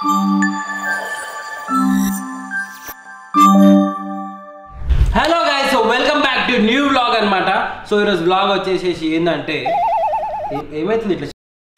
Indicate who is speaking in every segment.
Speaker 1: Hello guys so welcome back to new vlog అన్నమాట so ఈరోజు vlog వచ్చేసేసి ఏంటంటే ఏ- ఏమైతుంది ఇట్లా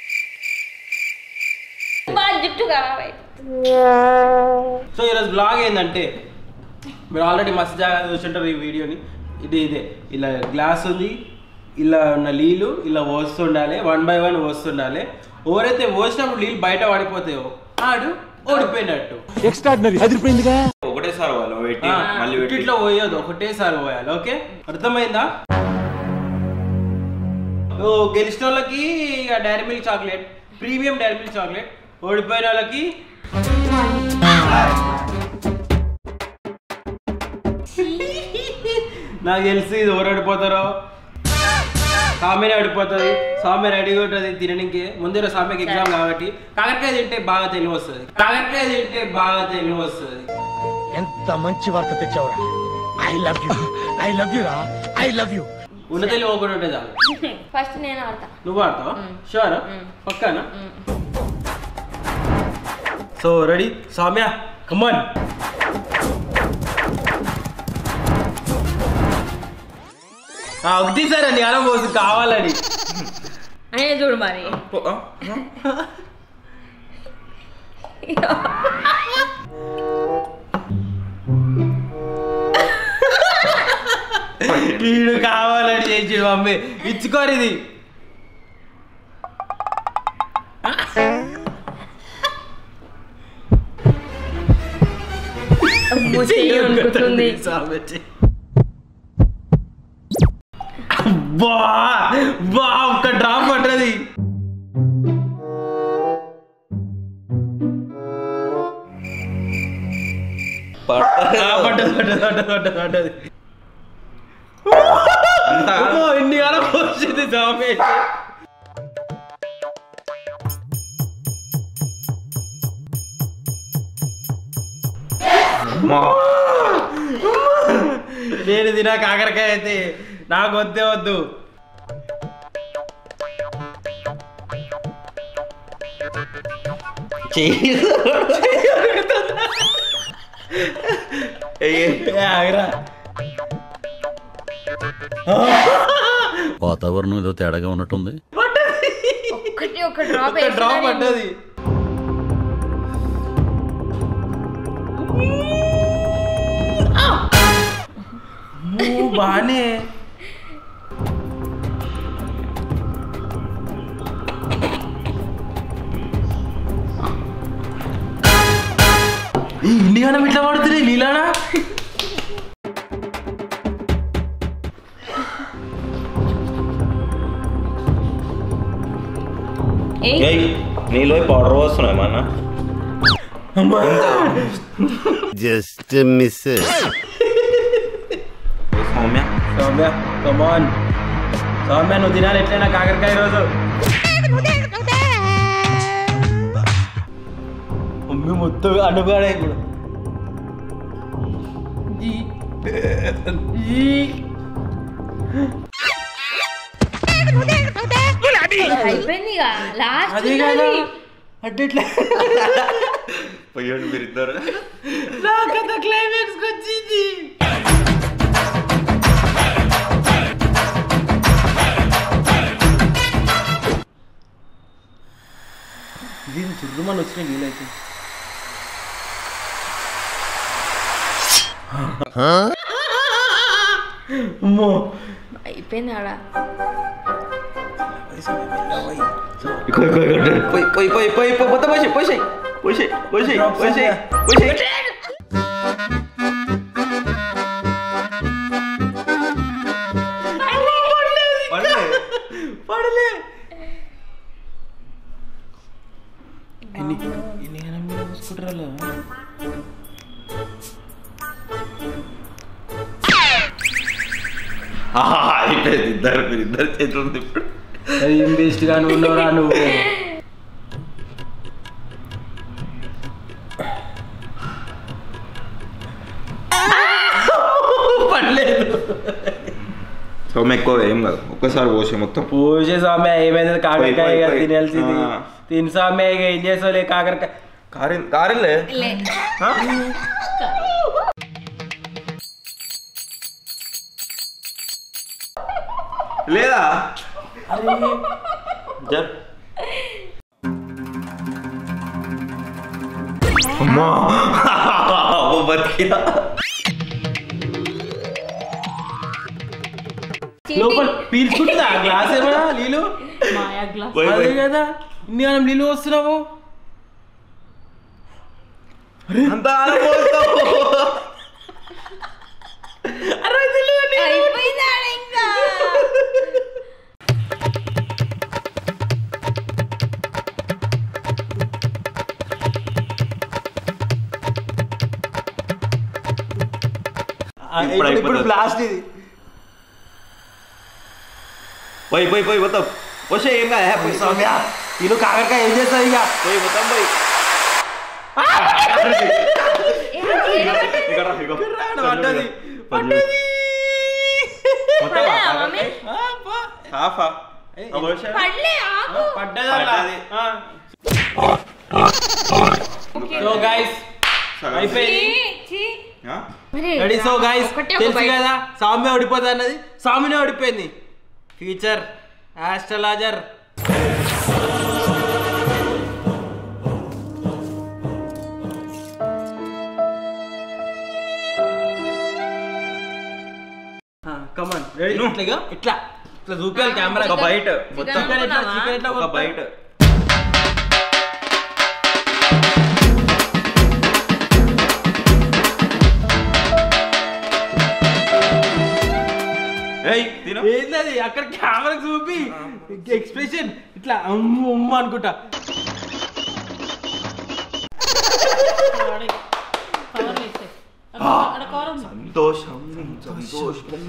Speaker 2: బాగా జుట్టు ఖరాబ్ అవుతుంది
Speaker 1: సో ఈరోజు బ్లాగ్ ఏంటంటే మీరు ఆల్రెడీ మస్తు జాగా చూస్తుంటారు ఈ వీడియోని ఇది ఇదే ఇలా గ్లాస్ ఉంది ఇలా ఉన్న నీళ్ళు ఇలా పోస్తుండాలి వన్ బై వన్ పోస్తుండాలి ఎవరైతే పోసినప్పుడు నీళ్ళు బయట పడిపోతాయో ఆడు ఓడిపోయినట్టు
Speaker 3: ఒకటేసారి వాళ్ళు పెట్టి మళ్ళీ పెట్టి
Speaker 1: ఇట్లా పోయొద్దు ఒకటేసారి పోయాలి ఓకే అర్థమైందా ఓ గెలిచిన వాళ్ళకి ఇక Dairy Milk chocolate premium Dairy Milk chocolate ఓడిపోయిన వాళ్ళకి నాకు తెలిసి ఇది ఎవరు ఓడిపోతారో సామెనే ఓడిపోతుంది సామె రెడీగా ఉంటుంది తినడానికి ముందే రోజు సామెకి ఎగ్జామ్ కాబట్టి కాకరకాయ తింటే బాగా తెలివి వస్తుంది కాకరకాయ తింటే బాగా తెలివి వస్తుంది
Speaker 4: ఎంత మంచి వార్త తెచ్చావురా I love you I love you రా ఐ లవ్ యూ
Speaker 1: ఉన్న తెలివి ఒకటి ఉంటే చాలు
Speaker 2: ఫస్ట్ నేను ఆడతా
Speaker 1: నువ్వు ఆడతావా
Speaker 2: మ్మ్.
Speaker 1: Sure
Speaker 2: hmm.
Speaker 1: పక్కానా సో రెడీ సౌమ్య కమాన్ ఒకటి సార్ అండి అలా పోసు కావాలని
Speaker 2: అనే చూడు మరి
Speaker 1: వీడు కావాలని చేసి మమ్మీ ఇచ్చుకోరు ఇది
Speaker 2: అమ్మో, చెయ్యి వణుకుతుంది.
Speaker 1: సౌమ్య చెయ్యి. అబ్బా బా ఒక్క డ్రాప్ పట్టది
Speaker 3: పడతారు.
Speaker 1: ఆ, పడ్డది పడ్డది పడ్డది పడ్డది పడ్డది
Speaker 3: అంతా
Speaker 1: అమ్మో, ఇన్ని కాలం వచ్చింది సౌమ్య
Speaker 3: అమ్మా.
Speaker 1: నేను తినా కాకరకాయ అయితే నాకు వద్దే వద్దు
Speaker 3: చెయ్యి. ఏయ్.
Speaker 1: ఏ, ఆగరా
Speaker 5: వాతావరణం ఏదో తేడాగా ఉన్నట్టుంది
Speaker 2: ఒక్కటి ఒక డ్రాప్
Speaker 1: ఒక్క డ్రాప్ పడ్డది అమ్మో, బానే ఈ ఇండియానా ఇట్లా పడుతుంది నీలానా
Speaker 3: ఏయ్, నీలో పౌడర్ వస్తున్నాయి మన
Speaker 5: just miss
Speaker 3: Soumya
Speaker 1: Soumya come on Soumya నువ్వు తినాలి ఎట్లయినా కాకరకాయ రోజు మమ్మీ మొత్తం అనుగాడే ఇప్పుడు జీ. జీ.
Speaker 2: అయిపోయింది ఇక లాస్ట్
Speaker 1: అదే కదా అంటే ఇట్లా
Speaker 3: పోయండి మీరిద్దరు
Speaker 1: నా కథ క్లైమాక్స్ వచ్చింది దీని చుర్రుమని వచ్చిన నీళ్ళైతే అమ్మో
Speaker 2: అయిపోయింది ఆడ
Speaker 3: పోయి పోయి పోయి పోయి పోయి పోయి మొత్తం పోయి పోయి పోయి పోయి పోయి పోయి
Speaker 1: పడలే ఎన్ని ఎన్ని ఎనిమిది చూసుకుంటారా
Speaker 3: అయిపోయింది ఇద్దరు మీరు ఇద్దరు చేతులు ఉంది ఇప్పుడు
Speaker 1: అది ఏం బెస్ట్ గా నువ్వు ఉన్నావురా నువ్వు పడలేదు
Speaker 3: సౌమ్య ఎక్కువ ఏం కాదు ఒక్కసారి పోసే మొత్తం
Speaker 1: పూజ స్వామి ఏమైంది కాకరకాయ
Speaker 3: పోయి,
Speaker 1: ఇక
Speaker 3: పోయి.
Speaker 1: తినాల్సింది
Speaker 3: ఆ.
Speaker 1: తిని స్వామి ఇక ఏం చేసావులే కాకరకాయ
Speaker 3: కారు కారులే
Speaker 2: లే
Speaker 3: లేదా జర్ అమ్మా ఓ బతికినా
Speaker 1: లోపల పీల్చుకుంటుందా ఆ గ్లాస్ ఏమైనా నీళ్ళు
Speaker 6: మాయా గ్లాస్
Speaker 3: పోయి,
Speaker 1: అదే
Speaker 3: పోయి.
Speaker 1: కదా ఇన్ని మనం నీళ్ళు వస్తున్నావు
Speaker 3: అంత ఆరిపోతావు.
Speaker 2: అయిపోయిందా ఇంకా
Speaker 1: ఆ,
Speaker 3: ఇప్పుడు
Speaker 1: ఇప్పుడు ఇప్పుడు
Speaker 3: అయిపోతుంది.
Speaker 1: బ్లాస్ట్ ఇది
Speaker 3: పోయి పోయి పోయి పోతాం వచ్చే ఏం కాదు పోయి
Speaker 1: సౌమ్య ఇల్లు కాకరకాయ ఏం చేస్తావు ఇక
Speaker 3: పోయి పోతాం పోయి ఇక్కడ రా, ఇగో.
Speaker 1: పడ్డది
Speaker 3: పడ్డది. మొత్తం
Speaker 2: పడదా,
Speaker 3: ఆ
Speaker 2: మమ్మీ?
Speaker 3: కాకరకాయ?
Speaker 1: ఆ, పా.
Speaker 3: హాఫ్ ఆ?
Speaker 1: ఏయ్,
Speaker 3: ఆ పోసా?
Speaker 2: పడలే ఆకు
Speaker 1: పడ్డది అలా.
Speaker 3: పడ్డది.
Speaker 1: ఆ. సో గైస్
Speaker 3: సగం.
Speaker 1: అయిపోయింది
Speaker 2: చీ, చీ.
Speaker 3: ఆ?
Speaker 2: మరి
Speaker 1: రెడీ సో గైస్
Speaker 2: ఒకటే ఒక
Speaker 1: తెలుసు
Speaker 2: బయట.
Speaker 1: కదా సామ్య ఓడిపోతుంది అన్నది సామినే ఓడిపోయింది ఫ్యూచర్ ఆస్ట్రలాజర్ కమాన్ రెడీ
Speaker 3: నువ్వు.
Speaker 1: ఇట్లా ఇగో, ఇట్లా ఇట్లా చూపించాలి కెమెరా
Speaker 3: ఒక బయట మొత్తం
Speaker 2: చికెన్
Speaker 1: ఎట్లా చికెన్ ఎట్లా
Speaker 3: ఒక
Speaker 1: కొడతావు?
Speaker 3: బయట ఏయ్ తిను
Speaker 1: ఏంటది అక్కడ కెమెరా చూపి ఎక్స్ప్రెషన్ ఇట్లా అమ్ము అమ్ము అనుకుంటా
Speaker 6: కవర్ వేస్తే అక్కడ కవర్ ఉంది
Speaker 3: సంతోషం సంతోషం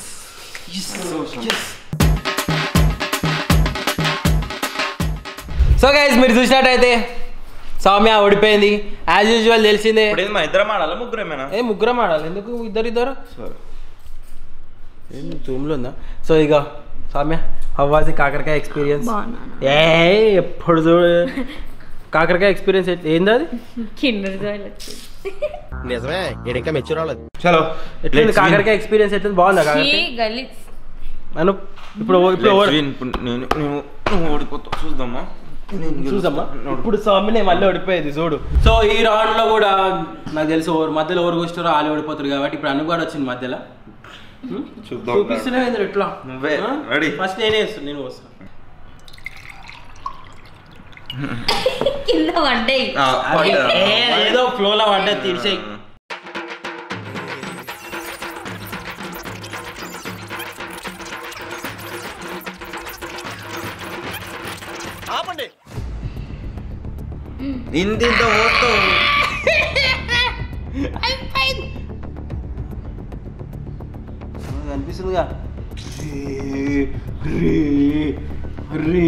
Speaker 1: సో గైస్ మీరు చూసినట్టయితే సౌమ్య ఓడిపోయింది యాజ్ యూజువల్ తెలిసిందే
Speaker 3: ఇప్పుడు ఏంది మా ఇద్దరం ఆడాలా ముగ్గురేమేనా
Speaker 1: ఏ ముగ్గురం ఆడాలి ఎందుకు ఇద్దరు ఇద్దరు
Speaker 3: సరే
Speaker 1: ఏం జూమ్లో ఉందా సో ఇక సౌమ్య హవ్వాసి కాకరకాయ ఎక్స్పీరియన్స్ ఏ ఎప్పుడు చూడు కాకరకాయ ఎక్స్పీరియన్స్ ఏంది అది
Speaker 2: కిండర్ జాయ్ వచ్చింది
Speaker 4: నిజమే ఈడింకా మెచ్యూర్ అవ్వలేదు
Speaker 3: చలో
Speaker 1: ఎట్లుంది కాకరకాయ ఎక్స్పీరియన్స్ ఎట్లుంది బాగుందా కాకరకాయ
Speaker 2: గలీజ్
Speaker 1: అను ఇప్పుడు ఇప్పుడు ఓడి-
Speaker 3: నేను నువ్వు నువ్వు ఓడిపోతావు చూద్దామా
Speaker 1: చూసమ్మా ఇప్పుడు సౌమ్యనే మళ్ళీ ఓడిపోయేది చూడు సో ఈ రౌండ్ లో కూడా నాకు తెలిసి ఓవర్ మధ్యలో ఎవరు కూర్చున్నారో వాళ్ళు ఓడిపోతారు కాబట్టి ఇప్పుడు అను కూడా వచ్చింది మధ్యలో
Speaker 3: చూద్దాం
Speaker 1: చూపిస్తున్నావు ఏంద్ర ఎట్లా
Speaker 3: నువ్వే. Ready?
Speaker 1: ఫస్ట్ నేనే వేస్తాను నేను వస్తాను
Speaker 2: కింద పడ్డాయి
Speaker 3: ఆ,
Speaker 1: అది
Speaker 3: పడ్డా.
Speaker 1: ఏ- ఏదో ఫ్లోలో పడ్డది తీసేయి
Speaker 4: ఆపండి
Speaker 3: ఇంత ఇంత పోతావు
Speaker 1: అనిపిస్తుందిగా రే రే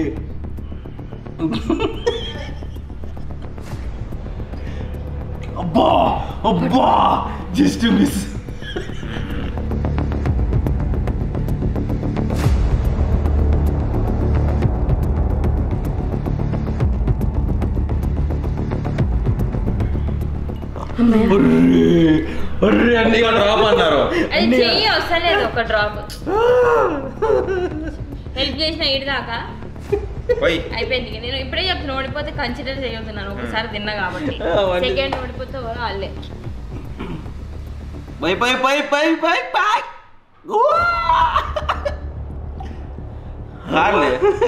Speaker 1: అబ్బా అబ్బా జస్ట్ మిస్ అర్రే అన్ని
Speaker 3: డ్రాప్ అన్నారు
Speaker 2: అది చెయ్యి వస్తలేదు ఒక డ్రాప్ హెల్ప్ చేసిన ఇటు దాకా
Speaker 3: పోయి
Speaker 2: అయిపోయింది ఇక. నేను ఇప్పుడే చెప్తున్నా ఓడిపోతే కన్సిడర్ చేయొద్దున్నాను ఒకసారి తిన్నా కాబట్టి
Speaker 1: ఆ, వండి.
Speaker 2: సెకండ్ ఓడిపోతే ఎవరో వాళ్ళే
Speaker 3: పై పై పై పై పై పై కార్లే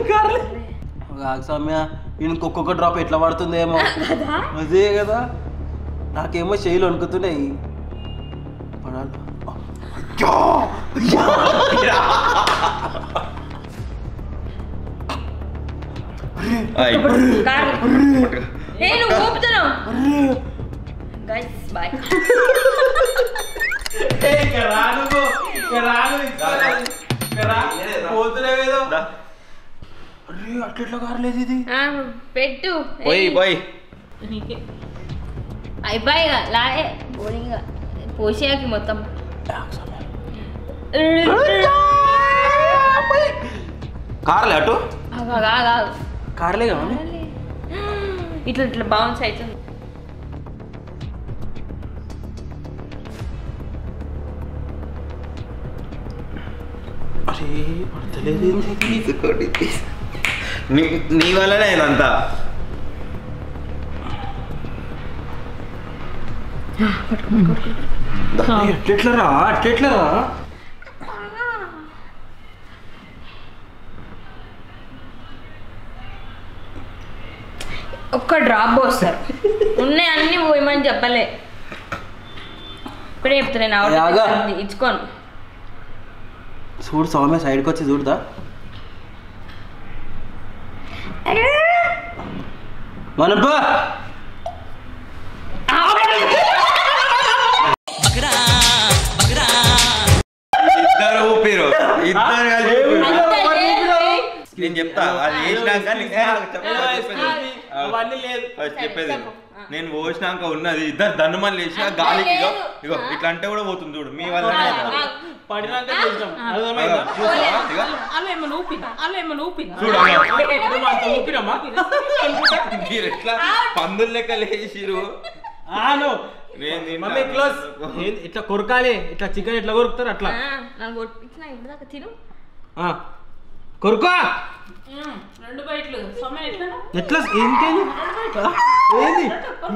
Speaker 1: సౌమ్య ఈయనకి ఒక్కొక్క డ్రాప్ ఎట్లా పడుతుందేమో
Speaker 2: కదా
Speaker 1: అదే కదా నాకేమో శైలు వణుకుతున్నాయి పడాలి
Speaker 3: అయ్.
Speaker 2: కారు నేను ఊపుతున్నావు గైస్ బాయ్
Speaker 1: పోతున్నావేదో
Speaker 3: దా.
Speaker 1: అరే అట్లెట్లా కారలేదు ఇది
Speaker 2: పెట్టు
Speaker 3: పోయి
Speaker 2: ఏయ్.
Speaker 3: పోయి
Speaker 6: నీకే
Speaker 2: అయిపోయిగా లాగే బోరింగ్ పోసేయాకి మొత్తం
Speaker 3: కార్లే అటు
Speaker 2: ఆగు, ఆగు, ఆగు, ఆగు.
Speaker 1: కారలే కదా
Speaker 2: ఇట్లా ఇట్లా బౌన్స్ అవుతుంది
Speaker 1: అరే పడతలేదు
Speaker 3: తీసుకోండి నీ నీ వల్లనే ఇదంతా
Speaker 1: ఎట్లెట్లరా అట్లెట్లరా
Speaker 2: ఒక్క డ్రాప్ పోస్తారు ఉన్నాయి అన్ని పోయమని చెప్పలే ఇప్పుడే చెప్తా నేను
Speaker 1: యాగా.
Speaker 2: అవుట్ ఇచ్చుకోను
Speaker 1: చూడు సౌమ్య సైడ్కి వచ్చి చూడదా మనం పో
Speaker 3: ఇద్దరు ఊపిరు ఇద్దరు కలిసి ఊపిరు.
Speaker 2: అంతా లేదు.
Speaker 3: నేను చెప్తా అది వేసినాక నీ- ఏ, ఆగు, చెప్పు, చెప్పు, చెప్పు.
Speaker 1: అవన్నీ లేదు
Speaker 3: ఫస్ట్
Speaker 2: సరే,
Speaker 3: చెప్పేది
Speaker 2: చెప్పు. ఆ.
Speaker 3: నేను పోసినాక ఉన్నది ఇద్దరు దన్నుమని లేచి ఆ గాలికి ఇగో
Speaker 2: లేదు.
Speaker 3: ఇగో
Speaker 2: ఆ.
Speaker 3: ఇట్లా అంటే కూడా పోతుంది చూడు మీ వల్ల
Speaker 2: ఆ,
Speaker 1: పడినాక చేసినాం అర్థమైందా
Speaker 6: అలా ఏమన్నా ఊపినా అలా ఏమన్నా ఊపినా
Speaker 3: చూడు
Speaker 1: ఇప్పుడు మా అంత ఊపిరమ్మా
Speaker 3: మీరు ఎట్లా పందులు లెక్క లేచిరు
Speaker 1: ఆను
Speaker 3: నేను తింటా.
Speaker 1: మమ్మీ క్లోజ్ ఇట్లా కొరకాలి ఇట్లా చికెన్ ఎట్లా కొరుకుతారు అట్లా
Speaker 2: ఆ, నన్ను కొట్టించిన ఇప్పుడు దాకా తిను
Speaker 1: ఆ. కొరుకో
Speaker 6: ఉమ్, రెండు బయట్లు సొమ్మ ఎట్లా
Speaker 1: ఎట్లా ఏంటేది ఏంది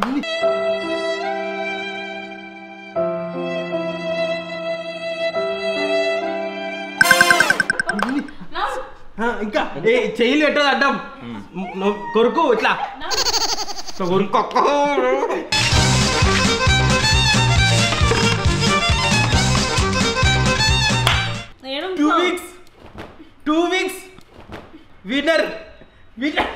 Speaker 1: ఆ, ఇంకా ఏ చెయ్యిలు పెట్టదు అడ్డం నువ్వు కొరుకు ఇట్లా ఇట్లా కొరుకు two weeks two weeks winner winner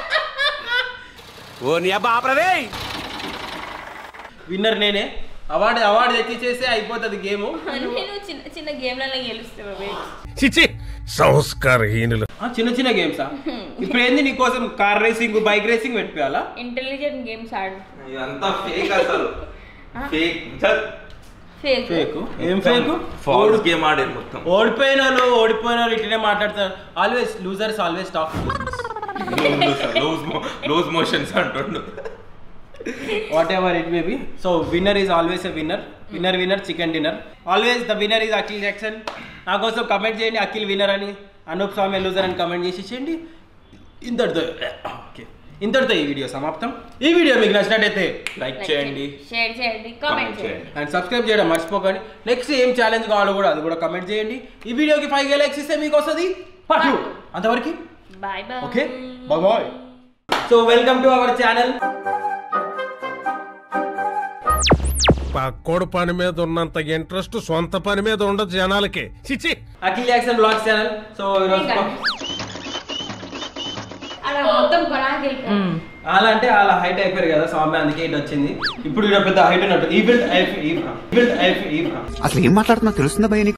Speaker 1: ఓ నీ బాపరదే విన్నర్ నేనే అవార్డు అవార్డు తెచ్చిచేస్తే అయిపోతుంది గేమ్
Speaker 2: నేను చిన్న చిన్న గేమ్లలో గెలుస్తాను
Speaker 4: చిచి సంస్కారహీనులు
Speaker 1: చిన్న చిన్న గేమ్సా ఇప్పుడు ఏంది నీకోసం కార్ రేసింగ్ బైక్ రేసింగ్ పెట్టిపోయాలా
Speaker 2: ఇంటెలిజెంట్ గేమ్స్ ఆడు
Speaker 3: ఇదంతా ఫేక్ అసలు ఫేక్
Speaker 2: ఫేక్
Speaker 1: ఫేక్ ఏం ఫేక్
Speaker 3: ఫాల్స్ గేమ్ ఆడేది మొత్తం
Speaker 1: ఓడిపోయిన వాళ్ళు ఓడిపోయిన వాళ్ళు ఇట్లనే మాట్లాడతారు always losers always talk
Speaker 3: loose motions అంటుండు
Speaker 1: whatever it may be so winner is always a winner winner winner chicken dinner always the winner is Akhil Jackson నా కోసం కమెంట్ చేయండి అఖిల్ విన్నర్ అని అనూప్ స్వామి లూజర్ అని కమెంట్ చేసి చేయండి ఇంతటితో ఓకే ఇంతటితో ఈ వీడియో సమాప్తం ఈ వీడియో మీకు నచ్చినట్టయితే లైక్ చేయండి
Speaker 2: షేర్ చేయండి కామెంట్ చేయండి
Speaker 1: అండ్ సబ్స్క్రైబ్ చేయడం మర్చిపోకండి నెక్స్ట్ ఏం ఛాలెంజ్ కావాలో కూడా అది కూడా కమెంట్ చేయండి ఈ వీడియోకి ఫైవ్ గే లైక్స్ ఇస్తే మీకు వస్తుంది పట్టు అంతవరకు
Speaker 2: bye bye
Speaker 1: okay bye bye so welcome to our channel
Speaker 4: పక్కోడు పని మీద ఉన్నంత ఇంట్రెస్ట్ సొంత పని మీద ఉండదు జనాలకి చిచి
Speaker 1: Akhil Jackson blogs channel so ఈరోజు
Speaker 2: అలా మొత్తం కొనాకి వెళ్ళిపోయాను
Speaker 1: అలా అంటే అలా హైట్ అయిపోయారు కదా స్వామి అందుకే ఇటు వచ్చింది ఇప్పుడు ఈడ పెద్ద హైట్ ఉన్నట్టు ఈ బిల్డ్ ఈ బిల్డ్
Speaker 7: అసలు ఏం మాట్లాడుతున్నా తెలుస్తుందా భయ నీకు